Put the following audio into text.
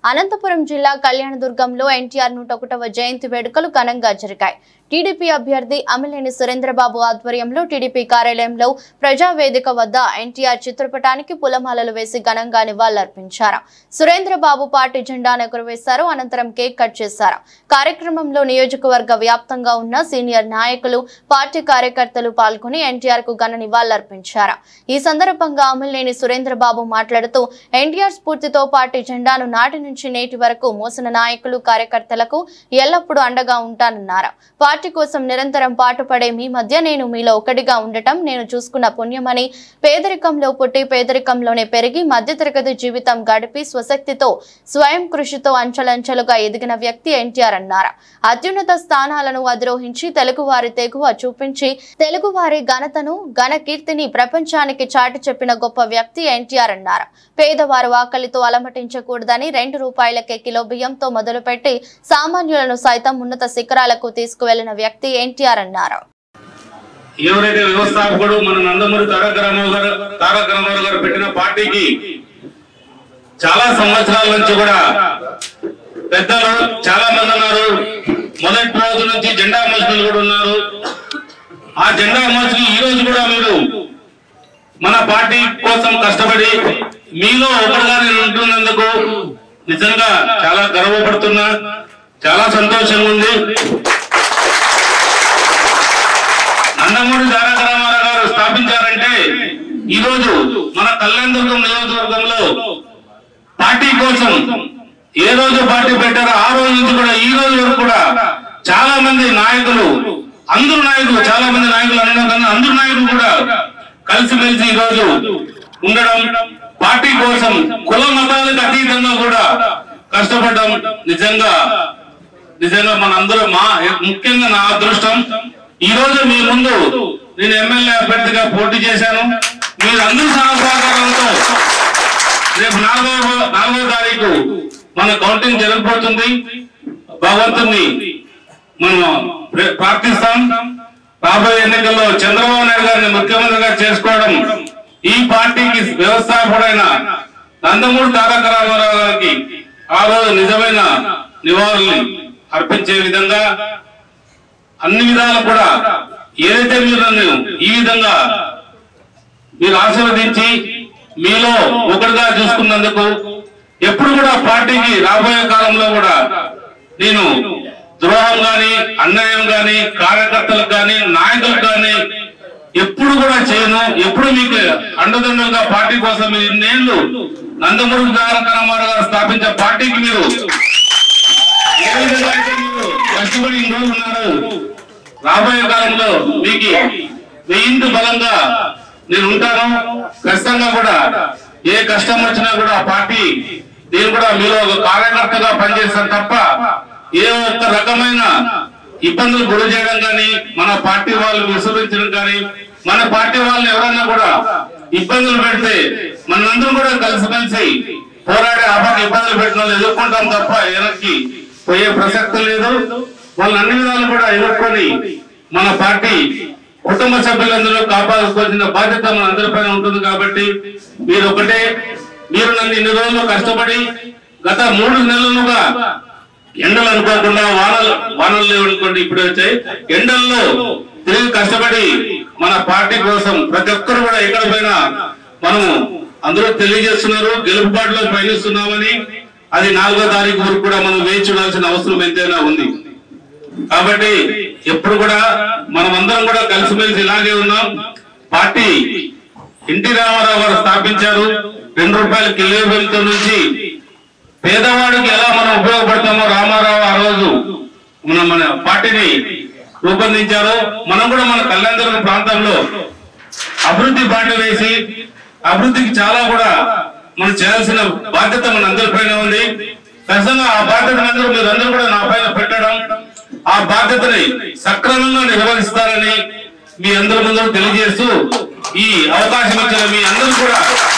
అనంతపురం జిల్లా కళ్యాణదుర్గంలో ఎన్టీఆర్ నూట ఒకటవ జయంతి వేడుకలు ఘనంగా జరిగాయి టీడీపీ అభ్యర్థి అమిలేని సురేంద్రబాబు ఆధ్వర్యంలో టీడీపీ కార్యాలయంలో ప్రజావేదిక వద్ద ఎన్టీఆర్ చిత్రపటానికి పులమాలలు వేసి ఘనంగా నివాళులర్పించారు సురేంద్రబాబు పార్టీ జెండాను ఎగురవేశారు అనంతరం కేక్ కట్ చేశారు కార్యక్రమంలో నియోజకవర్గ వ్యాప్తంగా ఉన్న సీనియర్ నాయకులు పార్టీ కార్యకర్తలు పాల్గొని ఎన్టీఆర్ కు ఘన నివాళులర్పించారు ఈ సందర్భంగా అమిలేని సురేంద్రబాబు మాట్లాడుతూ ఎన్టీఆర్ స్ఫూర్తితో పార్టీ జెండాను నాటి నుంచి నేటి వరకు మోసిన నాయకులు కార్యకర్తలకు ఎల్లప్పుడూ అండగా ఉంటానన్నారు పార్టీ కోసం నిరంతరం పాటుపడే మీ మధ్య నేను మీలో ఒకటిగా ఉండటం నేను చూసుకున్న పుణ్యమని పేదరికంలో పుట్టి పేదరికంలోనే పెరిగి మధ్యతరగతి జీవితం గడిపి స్వశక్తితో స్వయం కృషితో అంచెలంచెలుగా ఎదిగిన వ్యక్తి ఎన్టీఆర్ అన్నారు అత్యున్నత స్థానాలను అధిరోహించి తెలుగువారి తెగువ చూపించి తెలుగువారి ఘనతను ఘన కీర్తిని ప్రపంచానికి చాటి చెప్పిన గొప్ప వ్యక్తి ఎన్టీఆర్ అన్నారు పేదవారు ఆకలితో అలమటించకూడదని రెండు రూపాయలకే కిలో బియ్యంతో మొదలుపెట్టి సామాన్యులను సైతం ఉన్నత శిఖరాలకు తీసుకువెళ్లిన వ్యక్తి ఎన్టీఆర్ అన్నారు ఎవరైతే వ్యవస్థాపకుడు మన నందమూరి తారక రామారావు గారు తారక రామారావు గారు పెట్టిన పార్టీకి చాలా సంవత్సరాల నుంచి కూడా పెద్దలు చాలా మంది ఉన్నారు మొదటి రోజు నుంచి జెండా మోసులు కూడా ఉన్నారు ఆ జెండా మోసులు ఈ రోజు కూడా మీరు మన పార్టీ కోసం కష్టపడి మీలో ఒకటిగా నేను ఉంటున్నందుకు నిజంగా చాలా గర్వపడుతున్నా చాలా సంతోషంగా ఉంది నందమూరి తారక రామారావు గారు స్థాపించారంటే ఈ రోజు మన కళ్యాణదుర్గం నియోజకవర్గంలో పార్టీ కోసం ఏ రోజు పార్టీ పెట్టారో ఆ రోజు నుంచి కూడా ఈ రోజు వరకు కూడా చాలా మంది నాయకులు అందరు నాయకులు చాలా మంది నాయకులు అనడం కన్నా అందరు నాయకులు కూడా కలిసిమెలిసి ఈ రోజు ఉండడం పార్టీ కోసం కుల మతాలకు అతీతంగా కూడా కష్టపడడం నిజంగా నిజంగా మనందరూ మా ముఖ్యంగా నా అదృష్టం ఈ రోజు మీ ముందు నేను ఎమ్మెల్యే అభ్యర్థిగా పోటీ చేశాను మీరు అందరూ సహకారంతో రేపు నాలుగో నాలుగో తారీఖు మన కౌంటింగ్ జరగబోతుంది భగవంతుని మనం ప్ర- ప్రార్థిస్తాం రాబోయే ఎన్నికల్లో చంద్రబాబు నాయుడు గారిని ముఖ్యమంత్రిగా చేసుకోవడం ఈ పార్టీకి వ్యవస్థాపకుడైన నందమూరి తారక రామారావు గారికి ఆ రోజు నిజమైన నివాళుల్ని అర్పించే విధంగా అన్ని విధాలు కూడా ఏదైతే మీరు నన్ను ఈ విధంగా మీరు ఆశీర్వదించి మీలో ఒకటిగా చూసుకున్నందుకు ఎప్పుడు కూడా పార్టీకి రాబోయే కాలంలో కూడా నేను ద్రోహం గాని అన్యాయం గాని కార్యకర్తలకు గాని నాయకులకు గాని ఎప్పుడు కూడా చేయను ఎప్పుడు మీకు అండదండలుగా పార్టీ కోసం మీరు ఇన్నేళ్లు నందమూరి తారక రామారావు గారు స్థాపించిన పార్టీకి మీరు ఏ విధంగా అయితే మీరు కష్టపడి ఇన్ని రోజులు ఉన్నారు రాబోయే కాలంలో మీకు వెయ్యింటి బలంగా నేను ఉంటాను ఖచ్చితంగా కూడా ఏ కష్టం వచ్చినా కూడా ఆ పార్టీ నేను కూడా మీలో ఒక కార్యకర్తగా పనిచేస్తాను తప్ప ఏ ఒక్క రకమైన ఇబ్బందులు గురి చేయడం కానీ మన పార్టీ వాళ్ళు విస్మరించడం కానీ మన పార్టీ వాళ్ళని ఎవరన్నా కూడా ఇబ్బందులు పెడితే మనందరం కూడా కలిసిమెలిసి పోరాడే ఆపక ఇబ్బందులు పెట్టిన వాళ్ళు ఎదుర్కొంటాం తప్ప వెనక్కి పోయే ప్రసక్తి లేదు వాళ్ళు అన్ని విధాలు కూడా ఎదుర్కొని మన పార్టీ కుటుంబ సభ్యులందరూ కాపాడుకోవాల్సిన బాధ్యత మన అందరిపైన ఉంటుంది కాబట్టి మీరు ఒకటే మీరు నన్ను ఇన్ని రోజులు కష్టపడి గత మూడు నెలలుగా ఎండలు అనుకోకుండా వానలు వానలు లేవు అనుకోండి ఇప్పుడే వచ్చాయి ఎండల్లో తిరిగి కష్టపడి మన పార్టీ కోసం ప్రతి ఒక్కరు కూడా ఎక్కడ పోయినా మనము అందరూ తెలియజేస్తున్నారు గెలుపుబాటులో పయనిస్తున్నామని అది నాలుగో తారీఖు వరకు కూడా మనం వేచి చూడాల్సిన అవసరం ఎంతైనా ఉంది కాబట్టి ఎప్పుడు కూడా మనం అందరం కూడా కలిసిమెలిసి ఇలాగే ఉన్నాం పార్టీ ఎన్టీ రామారావు గారు స్థాపించారు రెండు రూపాయల కిలో బియ్యంతో నుంచి పేదవాడికి ఎలా మనం ఉపయోగపడతామో రామారావు ఆ రోజు మన మన పార్టీని రూపొందించారు మనం కూడా మన కళ్యాణదుర్గం ప్రాంతంలో అభివృద్ధి బాట వేసి అభివృద్ధికి చాలా కూడా మనం చేయాల్సిన బాధ్యత మన అందరిపైన ఉంది ఖచ్చితంగా ఆ బాధ్యత అందరూ మీరు అందరూ కూడా నా పైన పెట్టడం ఆ బాధ్యతని సక్రమంగా నిర్వహిస్తారని మీ అందరి ముందు తెలియజేస్తూ ఈ అవకాశం ఇచ్చిన మీ అందరూ కూడా